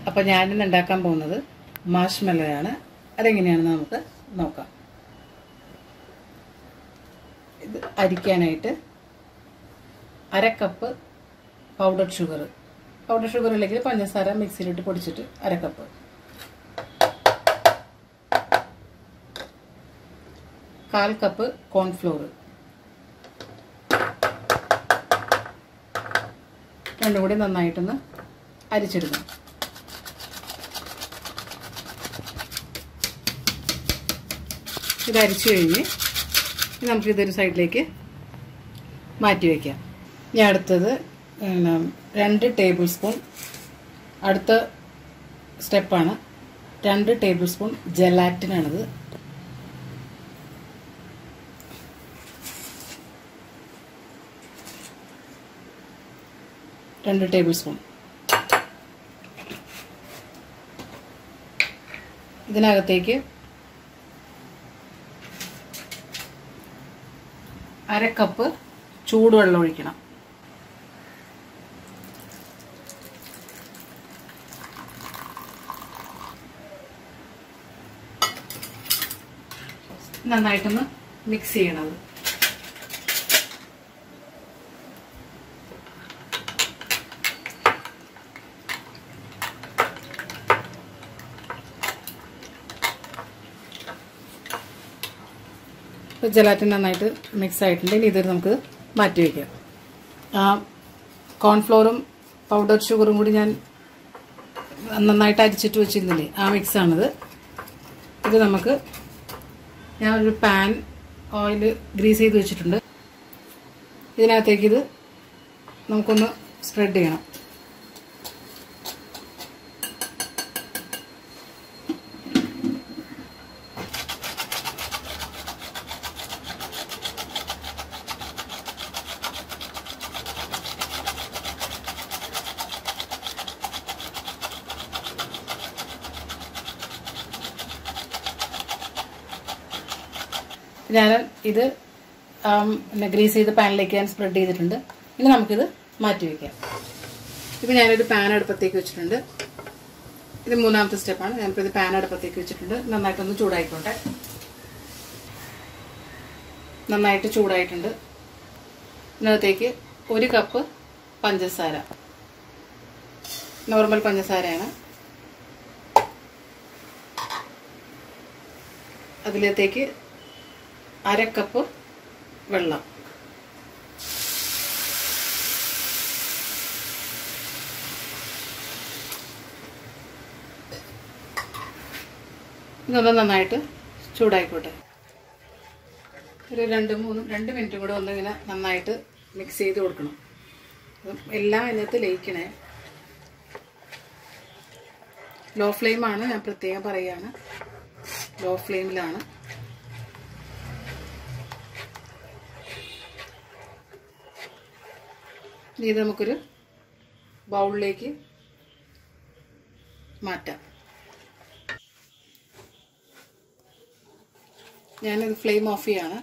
അപ്പോൾ ഞാനിന്ന് ഉണ്ടാക്കാൻ പോകുന്നത് മാഷ്മെല്ലയാണ് അതെങ്ങനെയാണെന്ന് നമുക്ക് നോക്കാം ഇത് അരിക്കാനായിട്ട് അര cup powder sugar powder sugar അല്ലെങ്കിൽ പഞ്ചസാര മിക്സിയിലിട്ട് പൊടിച്ചിട്ട് അര കപ്പ് കാൽ കപ്പ് കോൺഫ്ലോർ രണ്ടും കൂടി നന്നായിട്ടൊന്ന് അരിച്ചെടുക്കണം ഇത് അരിച്ചു കഴിഞ്ഞ് ഇനി നമുക്കിതൊരു സൈഡിലേക്ക് മാറ്റി വയ്ക്കാം ഞാൻ അടുത്തത് പിന്നെ രണ്ട് ടേബിൾ സ്പൂൺ അടുത്ത സ്റ്റെപ്പാണ് രണ്ട് ടേബിൾ സ്പൂൺ ജലാറ്റിനാണിത് രണ്ട് ടേബിൾ സ്പൂൺ ഇതിനകത്തേക്ക് അര കപ്പ് ചൂടുവെള്ളം ഒഴിക്കണം നന്നായിട്ടൊന്ന് മിക്സ് ചെയ്യണത് ജലാറ്റിൻ നന്നായിട്ട് മിക്സ് ആയിട്ടുണ്ട് ഇനി ഇതൊരു നമുക്ക് മാറ്റി വയ്ക്കാം ആ കോൺഫ്ലോറും പൗഡർ ഷുഗറും കൂടി ഞാൻ നന്നായിട്ട് അരിച്ചിട്ട് വെച്ചിരുന്നില്ലേ ആ മിക്സാണിത് ഇത് നമുക്ക് ഞാൻ ഒരു പാൻ ഓയിൽ ഗ്രീസ് ചെയ്ത് വെച്ചിട്ടുണ്ട് ഇതിനകത്തേക്ക് ഇത് നമുക്കൊന്ന് സ്പ്രെഡ് ചെയ്യണം ഞാൻ ഇത് പിന്നെ ഗ്രീസ് ചെയ്ത് പാനിലേക്ക് ഞാൻ സ്പ്രെഡ് ചെയ്തിട്ടുണ്ട് ഇനി നമുക്കിത് മാറ്റി വയ്ക്കാം ഇപ്പം ഞാനൊരു പാൻ അടുപ്പത്തേക്ക് വെച്ചിട്ടുണ്ട് ഇത് മൂന്നാമത്തെ സ്റ്റെപ്പാണ് ഞാനിപ്പോൾ ഇത് പാൻ അടുപ്പത്തേക്ക് വെച്ചിട്ടുണ്ട് നന്നായിട്ടൊന്ന് ചൂടായിക്കോട്ടെ നന്നായിട്ട് ചൂടായിട്ടുണ്ട് ഇതിനകത്തേക്ക് ഒരു കപ്പ് പഞ്ചസാര നോർമൽ പഞ്ചസാരയാണ് അതിലത്തേക്ക് അര കപ്പ് വെള്ളം ഇതൊന്ന് നന്നായിട്ട് ചൂടായിക്കോട്ടെ ഒരു രണ്ട് മൂന്ന് രണ്ട് മിനിറ്റും കൂടെ ഒന്നിങ്ങനെ നന്നായിട്ട് മിക്സ് ചെയ്ത് കൊടുക്കണം എല്ലാം അതിനകത്ത് ലയിക്കണേ ലോ ഫ്ലെയിമാണ് ഞാൻ പ്രത്യേകം പറയുകയാണ് ലോ ഫ്ലെയിമിലാണ് ഇത് നമുക്കൊരു ബൗളിലേക്ക് മാറ്റാം ഞാനിത് ഫ്ലെയിം ഓഫ് ചെയ്യാണ്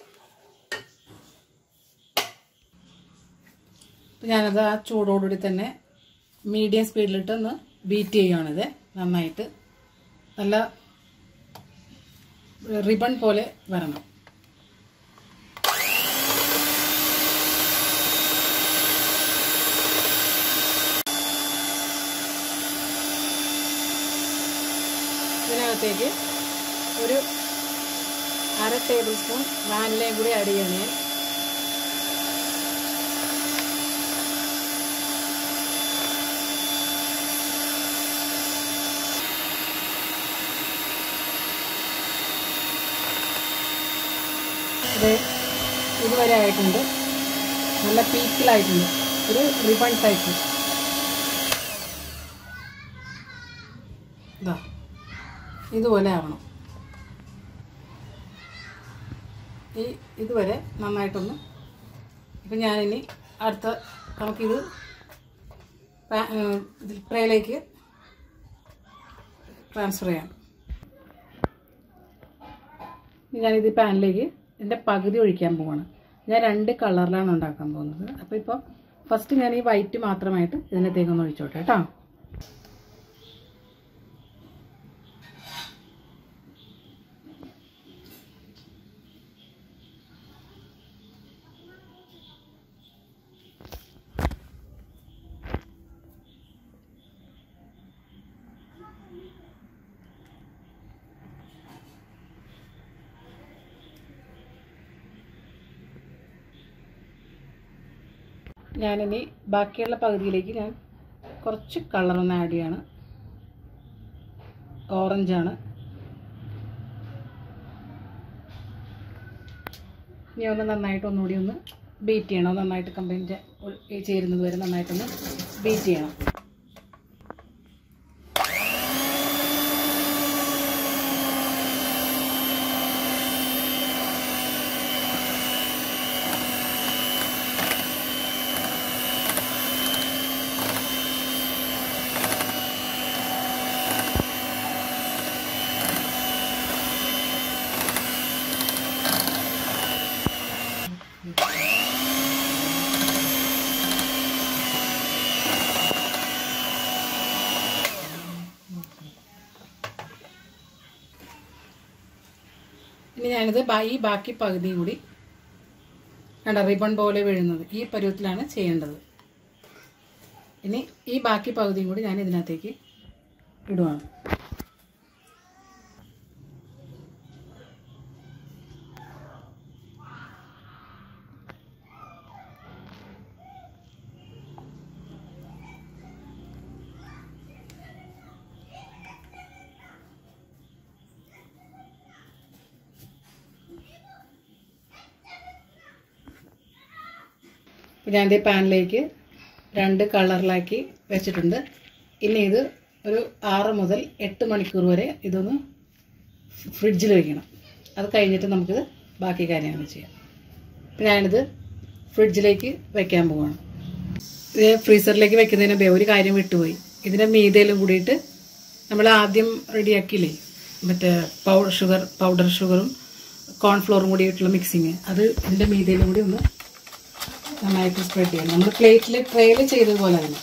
ഞാനത് ആ ചൂടോടുകൂടി തന്നെ മീഡിയം സ്പീഡിലിട്ട് ഒന്ന് ബീറ്റ് ചെയ്യുകയാണിത് നന്നായിട്ട് നല്ല റിബൺ പോലെ വരണം ഇതിനകത്തേക്ക് ഒരു അര ടേബിൾ സ്പൂൺ വാനിലയും കൂടി ആഡ് ചെയ്യണേ ഇത് ഇതുവരെ ആയിട്ടുണ്ട് നല്ല പീക്കിലായിട്ടുണ്ട് ഒരു റിബൺ ടൈപ്പ് ഇതാ ഇതുപോലെ ആവണം ഈ ഇതുവരെ നന്നായിട്ടൊന്ന് ഇപ്പം ഞാനിനി അടുത്ത നമുക്കിത് ട്രേയിലേക്ക് ട്രാൻസ്ഫർ ചെയ്യാം ഞാനിത് പാനിലേക്ക് ഇതിൻ്റെ പകുതി ഒഴിക്കാൻ പോവാണ് ഞാൻ രണ്ട് കളറിലാണ് ഉണ്ടാക്കാൻ പോകുന്നത് അപ്പോൾ ഇപ്പോൾ ഫസ്റ്റ് ഞാൻ ഈ വൈറ്റ് മാത്രമായിട്ട് ഇതിനകത്തേക്കൊന്ന് ഒഴിച്ചോട്ടെ കേട്ടോ ഞാനിനി ബാക്കിയുള്ള പകുതിയിലേക്ക് ഞാൻ കുറച്ച് കളറൊന്ന് ആഡ് ചെയ്യാണ് ഓറഞ്ചാണ് ഇനി ഒന്ന് നന്നായിട്ട് ഒന്നുകൂടി ഒന്ന് ബീറ്റ് ചെയ്യണം നന്നായിട്ട് കമ്പൈൻ ചേരുന്നത് വരെ നന്നായിട്ടൊന്ന് ബീറ്റ് ചെയ്യണം ഇനി ഞാനിത് ബാ- ഈ ബാക്കി പകുതി കൂടി കണ്ട റിബൺ പോലെ വീഴുന്നത് ഈ പരുവത്തിലാണ് ചെയ്യേണ്ടത് ഇനി ഈ ബാക്കി പകുതിയും കൂടി ഞാൻ ഇതിനകത്തേക്ക് ഇടുവാണ് അപ്പോൾ ഞാൻ ഈ പാനിലേക്ക് രണ്ട് കളറിലാക്കി വെച്ചിട്ടുണ്ട് ഇനി ഇത് ഒരു ആറ് മുതൽ എട്ട് മണിക്കൂർ വരെ ഇതൊന്ന് ഫ്രിഡ്ജിൽ വെക്കണം അത് കഴിഞ്ഞിട്ട് നമുക്കിത് ബാക്കി കാര്യങ്ങൾ ചെയ്യാം അപ്പോൾ ഞാനിത് ഫ്രിഡ്ജിലേക്ക് വെക്കാൻ പോവാണ് ഇത് ഫ്രീസറിലേക്ക് വെക്കുന്നതിന് മുമ്പേ ഒരു കാര്യം വിട്ടുപോയി ഇതിൻ്റെ മീതയിലും കൂടിയിട്ട് നമ്മൾ ആദ്യം റെഡിയാക്കിയില്ലേ മറ്റേ പൗഡർ ഷുഗർ പൗഡർ ഷുഗറും കോൺഫ്ലോറും കൂടിയിട്ടുള്ള മിക്സിങ് അത് ഇതിൻ്റെ മീതയിലും കൂടി ഒന്ന് നന്നായിട്ട് സ്പ്രെഡ് ചെയ്യണം നമ്മൾ പ്ലേറ്റിൽ ട്രേയിൽ ചെയ്തതുപോലെ തന്നെ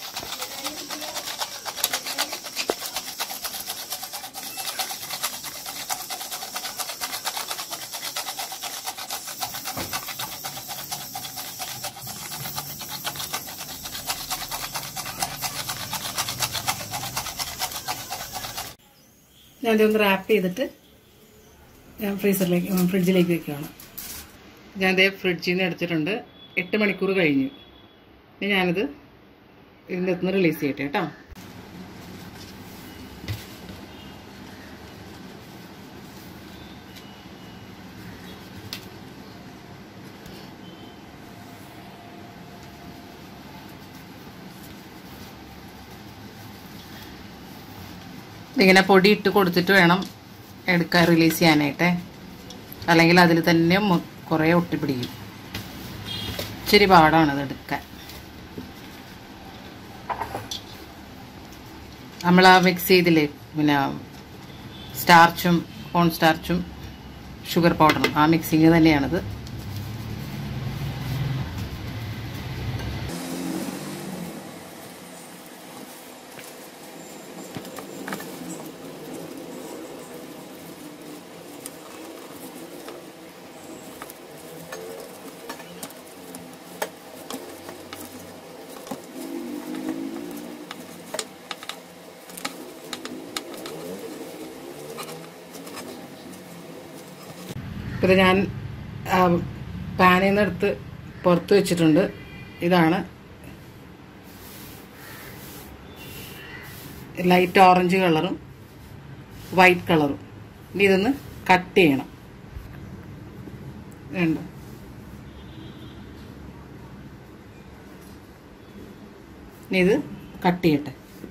ഞാൻ ഇതൊന്ന് റാപ്പ് ചെയ്തിട്ട് ഞാൻ ഫ്രീസറിലേക്ക് ഫ്രിഡ്ജിലേക്ക് വെക്കുകയാണ് ഞാൻ ഇതേ ഫ്രിഡ്ജിൽ നിന്ന് എടുത്തിട്ടുണ്ട് എട്ട് മണിക്കൂർ കഴിഞ്ഞു ഇനി ഞാനിത് ഇതിൻ്റെ അകത്തുനിന്ന് റിലീസ് ചെയ്യട്ടെ കേട്ടോ ഇങ്ങനെ പൊടി ഇട്ട് കൊടുത്തിട്ട് വേണം എടുക്കാൻ റിലീസ് ചെയ്യാനായിട്ടേ അല്ലെങ്കിൽ അതിൽ തന്നെ മൊ- കുറേ ഒട്ടിപ്പിടിക്കും ഇച്ചിരി പാടാണ് അത് എടുക്കാൻ നമ്മൾ ആ മിക്സ് ചെയ്തില്ലേ പിന്നെ സ്റ്റാർച്ചും കോൺ സ്റ്റാർച്ചും ഷുഗർ പൗഡറും ആ മിക്സിങ് തന്നെയാണിത് ഇത് ഞാൻ ആ, പാനിൽ നിന്ന് എടുത്ത് പുറത്ത് വെച്ചിട്ടുണ്ട് ഇതാണ് ലൈറ്റ് ഓറഞ്ച് കളറും വൈറ്റ് കളറും ഇനി ഇതൊന്ന് കട്ട് ചെയ്യണം വേണ്ട ഇനി ഇത് കട്ട് ചെയ്യട്ടെ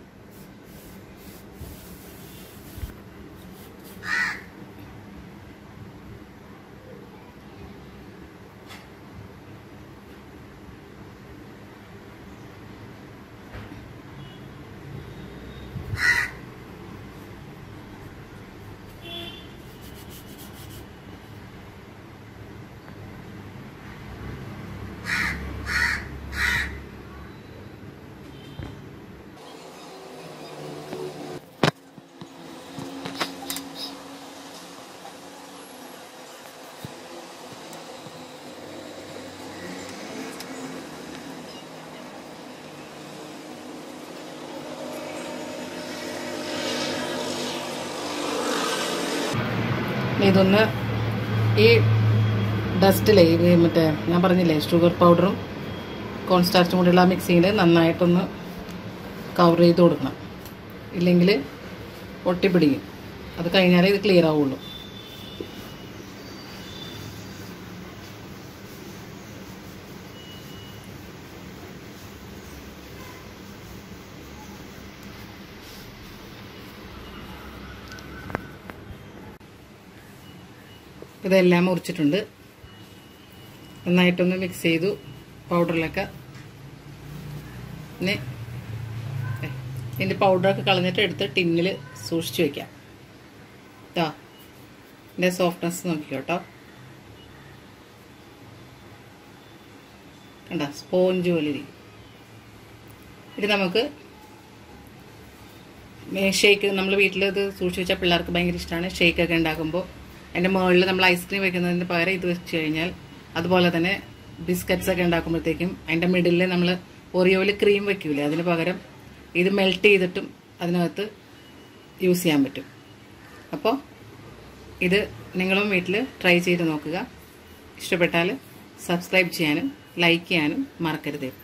ഇനി ഇതൊന്ന് ഈ ഡസ്റ്റിലെ ഈ മറ്റേ ഞാൻ പറഞ്ഞില്ലേ ഷുഗർ പൗഡറും കോൺസ്റ്റാർച്ചും കൂടിയുള്ള ആ മിക്സിയിൽ നന്നായിട്ടൊന്ന് കവർ ചെയ്ത് കൊടുക്കണം ഇല്ലെങ്കിൽ ഒട്ടിപ്പിടിക്കും അത് കഴിഞ്ഞാലേ ഇത് ക്ലിയർ ആവുള്ളൂ ഇതെല്ലാം മുറിച്ചിട്ടുണ്ട് നന്നായിട്ടൊന്ന് മിക്സ് ചെയ്തു പൗഡറിലൊക്കെ പിന്നെ ദേ, ഇതിൻ്റെ പൗഡറൊക്കെ കളഞ്ഞിട്ട് എടുത്ത് ടിന്നിൽ സൂക്ഷിച്ചു വെക്കാം കേട്ടോ ഇതിൻ്റെ സോഫ്റ്റ്നെസ് നോക്കിക്കോ കേട്ടോ കണ്ട സ്പോഞ്ച് പോലെ ഇരിക്കും ഇത് നമുക്ക് ഷേക്ക് നമ്മൾ വീട്ടിൽ ഇത് സൂക്ഷിച്ച് വെച്ചാൽ പിള്ളേർക്ക് ഭയങ്കര ഇഷ്ടമാണ് ഷേക്കൊക്കെ ഉണ്ടാക്കുമ്പോൾ അതിൻ്റെ മുകളിൽ നമ്മൾ ഐസ്ക്രീം വെക്കുന്നതിന് പകരം ഇത് വെച്ച് കഴിഞ്ഞാൽ അതുപോലെ തന്നെ ബിസ്ക്കറ്റ്സ് ഒക്കെ ഉണ്ടാക്കുമ്പോഴത്തേക്കും അതിൻ്റെ മിഡിലിൽ നമ്മൾ ഒറിയോയിൽ ക്രീം വെക്കൂലേ അതിന് പകരം ഇത് മെൽറ്റ് ചെയ്തിട്ടും അതിനകത്ത് യൂസ് ചെയ്യാൻ പറ്റും അപ്പോൾ ഇത് നിങ്ങളും വീട്ടിൽ ട്രൈ ചെയ്ത് നോക്കുക ഇഷ്ടപ്പെട്ടാൽ സബ്സ്ക്രൈബ് ചെയ്യാനും ലൈക്ക് ചെയ്യാനും മറക്കരുത്